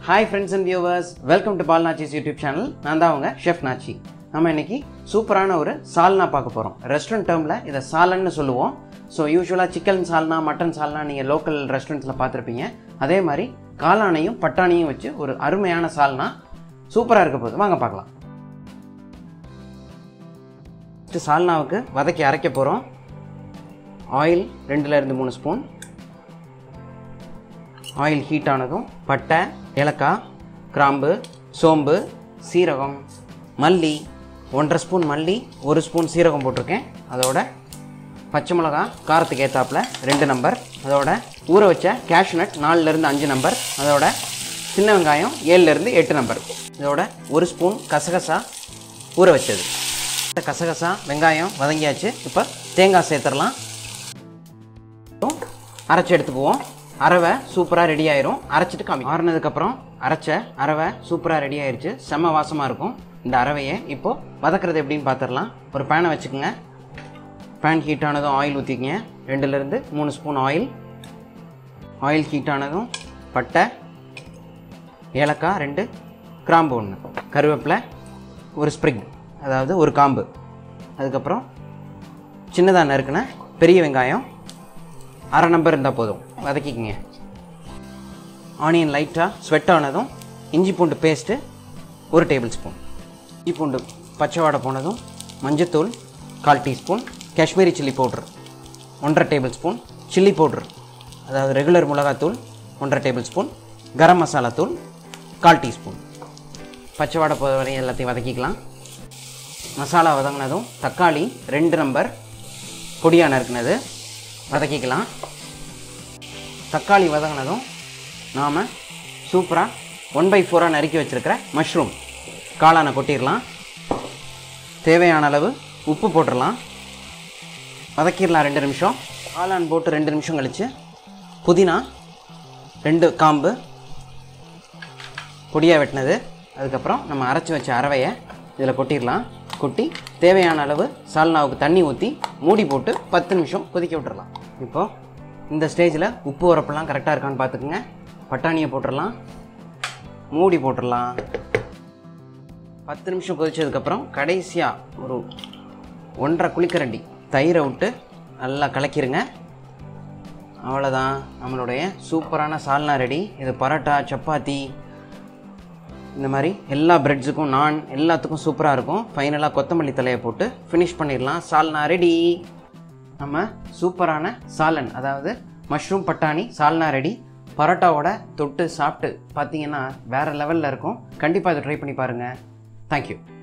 hi friends and viewers welcome to பால் நாச்சிஸ் YouTube channel நான் தான் அவங்க ஷெஃப் நாச்சி நம்ம இன்னைக்கு சூப்பரான ஒரு சால்னா பார்க்க போகிறோம் ரெஸ்டாரண்ட் டேர்மில் இதை சாலன்னு சொல்லுவோம் ஸோ யூஸ்வலாக சிக்கன் சால்னா மட்டன் சால்னா நீங்கள் லோக்கல் ரெஸ்டாரண்ட்ஸில் பார்த்துருப்பீங்க அதே மாதிரி காளானையும் பட்டாணியும் வச்சு ஒரு அருமையான சால்னா சூப்பராக இருக்க போகுது வாங்க பார்க்கலாம் ஃபஸ்ட்டு சால்னாவுக்கு வதக்கி அரைக்க போகிறோம் ஆயில் ரெண்டுலேருந்து மூணு ஸ்பூன் ஆயில் ஹீட் ஆனதும் பட்டை ஏலக்காய் கிராம்பு சோம்பு சீரகம் மல்லி ஒன்றரை ஸ்பூன் மல்லி ஒரு ஸ்பூன் சீரகம் போட்டிருக்கேன் அதோட பச்சை மிளகா காரத்துக்கு ஏற்றாப்புல ரெண்டு நம்பர் அதோட ஊற வச்ச கேஷ்நட் நாலுலேருந்து அஞ்சு நம்பர் அதோட சின்ன வெங்காயம் ஏழுலேருந்து எட்டு நம்பர் இதோட ஒரு ஸ்பூன் கசகசா ஊற வச்சது இந்த கசகசா வெங்காயம் வதங்கியாச்சு இப்போ தேங்காய் சேர்த்துடலாம் அரைச்சி எடுத்துக்குவோம் அரவை சூப்பராக ரெடி ஆயிரும் அரைச்சிட்டு காமி ஆறுனதுக்கப்புறம் அரைச்ச அரவை சூப்பராக ரெடி ஆயிருச்சு செம்ம வாசமாக இருக்கும் இந்த அரவையை இப்போது வதக்குறது எப்படின்னு பார்த்துடலாம் ஒரு பேனை வச்சுக்கோங்க பேன் ஹீட் ஆனதும் ஆயில் ஊற்றிக்கங்க ரெண்டுலேருந்து மூணு ஸ்பூன் ஆயில் ஆயில் ஹீட் ஆனதும் பட்டை ஏலக்காய் ரெண்டு கிராம்பு ஒன்று கருவேப்பிலை ஒரு ஸ்ப்ரிங் அதாவது ஒரு காம்பு அதுக்கப்புறம் சின்னதாக நறுக்குன பெரிய வெங்காயம் அரை நம்பர் இருந்தால் போதும் வதக்கிக்கங்க ஆனியன் லைட்டாக ஸ்வெட் ஆனதும் இஞ்சி பூண்டு பேஸ்ட்டு ஒரு டேபிள் ஸ்பூன் இஞ்சி பூண்டு பச்சை வாடை போனதும் மஞ்சத்தூள் கால் டீஸ்பூன் காஷ்மீரி சில்லி பவுட்ரு ஒன்றரை டேபிள் ஸ்பூன் சில்லி பவுட்ரு அதாவது ரெகுலர் மிளகாத்தூள் ஒன்றரை டேபிள் ஸ்பூன் கரம் மசாலா தூள் கால் டீஸ்பூன் பச்சை வாடை போகிற வரையும் எல்லாத்தையும் வதக்கிக்கலாம் மசாலா வதங்கினதும் தக்காளி ரெண்டு நம்பர் பொடியாக நறுக்குனது வதக்கிக்கலாம் தக்காளி வதங்கினதும் நாம் சூப்பராக ஒன் பை ஃபோராக நறுக்கி வச்சுருக்கிற மஷ்ரூம் காளானை கொட்டிடலாம் தேவையான அளவு உப்பு போட்டுடலாம் வதக்கிடலாம் ரெண்டு நிமிஷம் காளான் போட்டு ரெண்டு நிமிஷம் கழித்து புதினா ரெண்டு காம்பு பொடியாக வெட்டினது அதுக்கப்புறம் நம்ம அரைச்சி வச்ச அரவையை இதில் கொட்டிடலாம் கொட்டி தேவையான அளவு சால்னாவுக்கு தண்ணி ஊற்றி மூடி போட்டு பத்து நிமிஷம் கொதிக்க விட்டுறலாம் இப்போது இந்த ஸ்டேஜில் உப்பு உரப்பெல்லாம் கரெக்டாக இருக்கான்னு பார்த்துக்குங்க பட்டாணியை போட்டுடலாம் மூடி போட்டுடலாம் பத்து நிமிஷம் கொதிச்சதுக்கப்புறம் கடைசியாக ஒரு ஒன்றரை குளிக்கரண்டி தயிரை விட்டு நல்லா கலக்கிருங்க அவ்வளோதான் நம்மளுடைய சூப்பரான சால்னா ரெடி இது பரோட்டா சப்பாத்தி இந்த மாதிரி எல்லா பிரெட்ஸுக்கும் நான் எல்லாத்துக்கும் சூப்பராக இருக்கும் ஃபைனலாக கொத்தமல்லி தலையை போட்டு ஃபினிஷ் பண்ணிடலாம் சால்னா ரெடி நம்ம சூப்பரான சாலன் அதாவது மஷ்ரூம் பட்டாணி சால்னா ரெடி பரோட்டாவோட தொட்டு சாப்பிட்டு பார்த்தீங்கன்னா வேறு லெவலில் இருக்கும் கண்டிப்பாக இதை ட்ரை பண்ணி பாருங்கள் தேங்க்யூ